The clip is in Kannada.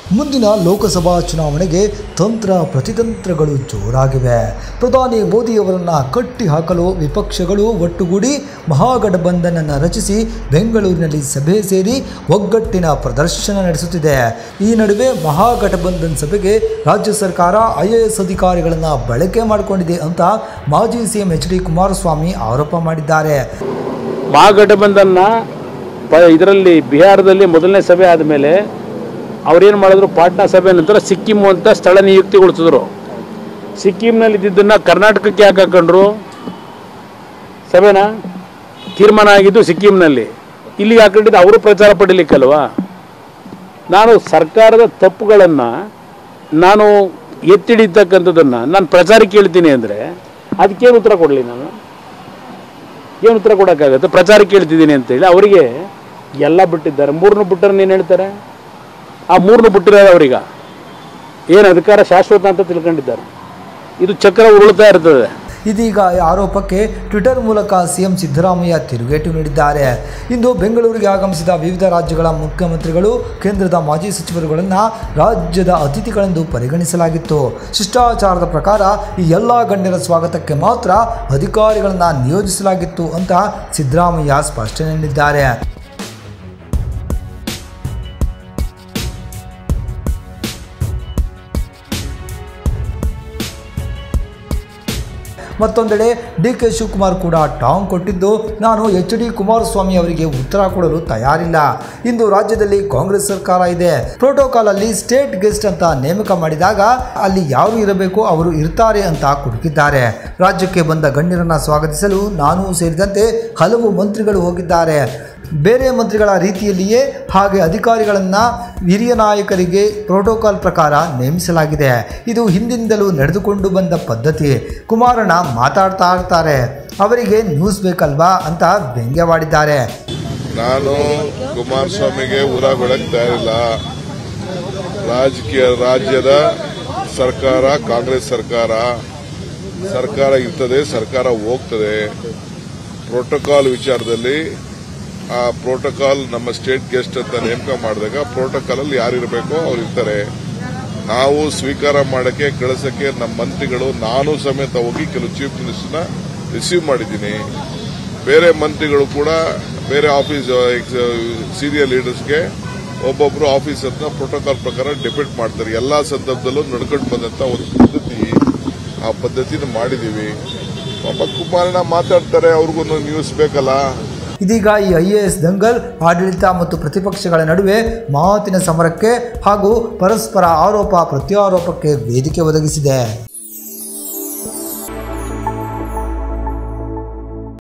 ಮುಂದಿನ ಲೋಕಸಭಾ ಚುನಾವಣೆಗೆ ತಂತ್ರ ಪ್ರತಿತಂತ್ರಗಳು ಜೋರಾಗಿವೆ ಪ್ರಧಾನಿ ಮೋದಿಯವರನ್ನು ಕಟ್ಟಿ ಹಾಕಲು ವಿಪಕ್ಷಗಳು ಒಟ್ಟುಗೂಡಿ ಮಹಾಗಠಬಂಧನನ್ನು ರಚಿಸಿ ಬೆಂಗಳೂರಿನಲ್ಲಿ ಸಭೆ ಸೇರಿ ಒಗ್ಗಟ್ಟಿನ ಪ್ರದರ್ಶನ ನಡೆಸುತ್ತಿದೆ ಈ ನಡುವೆ ಮಹಾಗಠಬಂಧನ್ ಸಭೆಗೆ ರಾಜ್ಯ ಸರ್ಕಾರ ಐ ಎ ಎಸ್ ಅಧಿಕಾರಿಗಳನ್ನು ಬಳಕೆ ಮಾಡಿಕೊಂಡಿದೆ ಅಂತ ಮಾಜಿ ಸಿಎಂ ಎಚ್ ಡಿ ಕುಮಾರಸ್ವಾಮಿ ಆರೋಪ ಮಾಡಿದ್ದಾರೆ ಮಹಾಗಠಬಂಧನ್ನ ಪ ಇದರಲ್ಲಿ ಬಿಹಾರದಲ್ಲಿ ಮೊದಲನೇ ಸಭೆ ಆದಮೇಲೆ ಅವ್ರೇನು ಮಾಡಿದ್ರು ಪಾಟ್ನಾ ಸಭೆ ನಂತರ ಸಿಕ್ಕಿಂ ಅಂತ ಸ್ಥಳ ನಿಯುಕ್ತಿಗೊಳಿಸಿದ್ರು ಸಿಕ್ಕಿಂನಲ್ಲಿ ಇದ್ದಿದ್ದನ್ನು ಕರ್ನಾಟಕಕ್ಕೆ ಯಾಕೆ ಹಾಕೊಂಡ್ರು ಸಭೆನ ತೀರ್ಮಾನ ಆಗಿದ್ದು ಸಿಕ್ಕಿಂನಲ್ಲಿ ಇಲ್ಲಿಗೆ ಹಾಕೊಂಡಿದ್ದು ಅವರು ಪ್ರಚಾರ ಪಡೀಲಿಕ್ಕಲ್ವಾ ನಾನು ಸರ್ಕಾರದ ತಪ್ಪುಗಳನ್ನು ನಾನು ಎತ್ತಿಡಿತಕ್ಕಂಥದ್ದನ್ನು ನಾನು ಪ್ರಚಾರಕ್ಕೆ ಹೇಳ್ತೀನಿ ಅಂದರೆ ಅದಕ್ಕೇನು ಉತ್ತರ ಕೊಡಲಿ ನಾನು ಏನು ಉತ್ತರ ಕೊಡೋಕ್ಕಾಗತ್ತೆ ಪ್ರಚಾರ ಕೇಳ್ತಿದ್ದೀನಿ ಅಂತೇಳಿ ಅವರಿಗೆ ಎಲ್ಲ ಬಿಟ್ಟಿದ್ದಾರೆ ಮೂರನ್ನು ಬಿಟ್ಟರೆ ನೀನು ಹೇಳ್ತಾರೆ ಆ ಮೂರನ್ನು ಬಿಟ್ಟಿರೋದು ಅವ್ರೀಗ ಏನು ಅಧಿಕಾರ ಶಾಶ್ವತ ಅಂತ ತಿಳ್ಕೊಂಡಿದ್ದಾರೆ ಇದು ಚಕ್ರ ಉರುಳ್ತಾ ಇರ್ತದೆ ಇದೀಗ ಈ ಆರೋಪಕ್ಕೆ ಟ್ವಿಟರ್ ಮೂಲಕ ಸಿಎಂ ಸಿದ್ದರಾಮಯ್ಯ ತಿರುಗೇಟು ನೀಡಿದ್ದಾರೆ ಇಂದು ಬೆಂಗಳೂರಿಗೆ ಆಗಮಿಸಿದ ವಿವಿಧ ರಾಜ್ಯಗಳ ಮುಖ್ಯಮಂತ್ರಿಗಳು ಕೇಂದ್ರದ ಮಾಜಿ ಸಚಿವರುಗಳನ್ನು ರಾಜ್ಯದ ಅತಿಥಿಗಳೆಂದು ಪರಿಗಣಿಸಲಾಗಿತ್ತು ಶಿಷ್ಟಾಚಾರದ ಪ್ರಕಾರ ಈ ಎಲ್ಲ ಗಣ್ಯರ ಸ್ವಾಗತಕ್ಕೆ ಮಾತ್ರ ಅಧಿಕಾರಿಗಳನ್ನು ನಿಯೋಜಿಸಲಾಗಿತ್ತು ಅಂತ ಸಿದ್ದರಾಮಯ್ಯ ಸ್ಪಷ್ಟನೆ ನೀಡಿದ್ದಾರೆ ಮತ್ತೊಂದೆಡೆ ಡಿ ಕೆ ಶಿವಕುಮಾರ್ ಕೂಡ ಟಾಂಗ್ ಕೊಟ್ಟಿದ್ದು ನಾನು ಎಚ್ ಡಿ ಕುಮಾರಸ್ವಾಮಿ ಅವರಿಗೆ ಉತ್ತರ ಕೊಡಲು ತಯಾರಿಲ್ಲ ಇಂದು ರಾಜ್ಯದಲ್ಲಿ ಕಾಂಗ್ರೆಸ್ ಸರ್ಕಾರ ಇದೆ ಪ್ರೋಟೋಕಾಲ್ ಅಲ್ಲಿ ಸ್ಟೇಟ್ ಗೆಸ್ಟ್ ಅಂತ ನೇಮಕ ಮಾಡಿದಾಗ ಅಲ್ಲಿ ಯಾರು ಇರಬೇಕು ಅವರು ಇರ್ತಾರೆ ಅಂತ ಕುಟುಕಿದ್ದಾರೆ ರಾಜ್ಯಕ್ಕೆ ಬಂದ ಗಣ್ಯರನ್ನ ಸ್ವಾಗತಿಸಲು ನಾನು ಸೇರಿದಂತೆ ಹಲವು ಮಂತ್ರಿಗಳು ಹೋಗಿದ್ದಾರೆ ಬೇರೆ ಮಂತ್ರಿಗಳ ರೀತಿಯಲ್ಲಿಯೇ ಹಾಗೆ ಅಧಿಕಾರಿಗಳನ್ನು ಹಿರಿಯ ನಾಯಕರಿಗೆ ಪ್ರೋಟೋಕಾಲ್ ಪ್ರಕಾರ ನೇಮಿಸಲಾಗಿದೆ ಇದು ಹಿಂದಿಂದಲೂ ನಡೆದುಕೊಂಡು ಬಂದ ಪದ್ಧತಿ ಕುಮಾರಣ್ಣ ಮಾತಾಡ್ತಾ ಇರ್ತಾರೆ ಅವರಿಗೆ ನ್ಯೂಸ್ ಬೇಕಲ್ವಾ ಅಂತ ವ್ಯಂಗ್ಯವಾಡಿದ್ದಾರೆ ನಾನು ಕುಮಾರಸ್ವಾಮಿಗೆ ಉರ ಕೊಡಕ್ ತಯಾರಿಲ್ಲ ರಾಜಕೀಯ ರಾಜ್ಯದ ಸರ್ಕಾರ ಕಾಂಗ್ರೆಸ್ ಸರ್ಕಾರ ಸರ್ಕಾರ ಇರ್ತದೆ ಸರ್ಕಾರ ಹೋಗ್ತದೆ ಪ್ರೋಟೋಕಾಲ್ ವಿಚಾರದಲ್ಲಿ ಆ ಪ್ರೋಟೋಕಾಲ್ ನಮ್ಮ ಸ್ಟೇಟ್ ಗೆಸ್ಟ್ ಅಂತ ನೇಮಕ ಮಾಡಿದಾಗ ಪ್ರೋಟೋಕಾಲ್ ಅಲ್ಲಿ ಯಾರು ಇರಬೇಕೋ ಅವ್ರು ಇರ್ತಾರೆ ನಾವು ಸ್ವೀಕಾರ ಮಾಡಕ್ಕೆ ಕಳಿಸಕ್ಕೆ ನಮ್ಮ ಮಂತ್ರಿಗಳು ನಾನು ಸಮೇತ ಹೋಗಿ ಕೆಲವು ಚೀಫ್ ಮಿನಿಸ್ಟರ್ನ ರಿಸೀವ್ ಮಾಡಿದ್ದೀನಿ ಬೇರೆ ಮಂತ್ರಿಗಳು ಕೂಡ ಬೇರೆ ಆಫೀಸ್ ಸೀನಿಯರ್ ಲೀಡರ್ಸ್ಗೆ ಒಬ್ಬೊಬ್ರು ಆಫೀಸ್ ಹತ್ರ ಪ್ರೋಟೋಕಾಲ್ ಪ್ರಕಾರ ಡಿಪೆಂಡ್ ಮಾಡ್ತಾರೆ ಎಲ್ಲಾ ಸಂದರ್ಭದಲ್ಲೂ ನಡ್ಕೊಂಡು ಬಂದಂತ ಒಂದು ಪದ್ಧತಿ ಆ ಪದ್ಧತಿನ ಮಾಡಿದೀವಿ ಪಾಪ ಕುಮಾರಣ್ಣ ಮಾತಾಡ್ತಾರೆ ಅವ್ರಿಗೂ ನ್ಯೂಸ್ ಬೇಕಲ್ಲ ಇದೀಗ ಈ ಐ ಎ ಎಸ್ ದಂಗಲ್ ಆಡಳಿತ ಮತ್ತು ಪ್ರತಿಪಕ್ಷಗಳ ನಡುವೆ ಮಾತಿನ ಸಮರಕ್ಕೆ ಹಾಗೂ ಪರಸ್ಪರ ಆರೋಪ ಪ್ರತ್ಯಾರೋಪಕ್ಕೆ ವೇದಿಕೆ ಒದಗಿಸಿದೆ